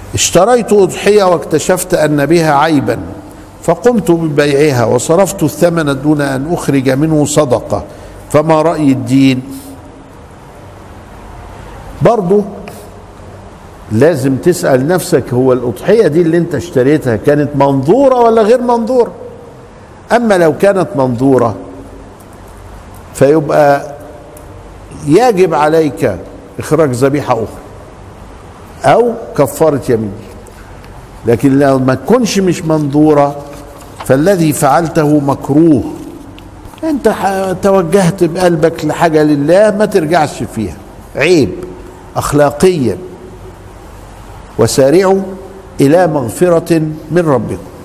اشتريت أضحية واكتشفت أن بها عيبا فقمت ببيعها وصرفت الثمن دون أن أخرج منه صدقة فما رأي الدين برضه لازم تسأل نفسك هو الأضحية دي اللي انت اشتريتها كانت منظورة ولا غير منظورة أما لو كانت منظورة فيبقى يجب عليك إخراج ذبيحة أخرى أو كفارة يمين لكن لو ما تكونش مش منظورة فالذي فعلته مكروه انت ح- توجهت بقلبك لحاجة لله ما ترجعش فيها عيب أخلاقيا وسارعوا إلى مغفرة من ربكم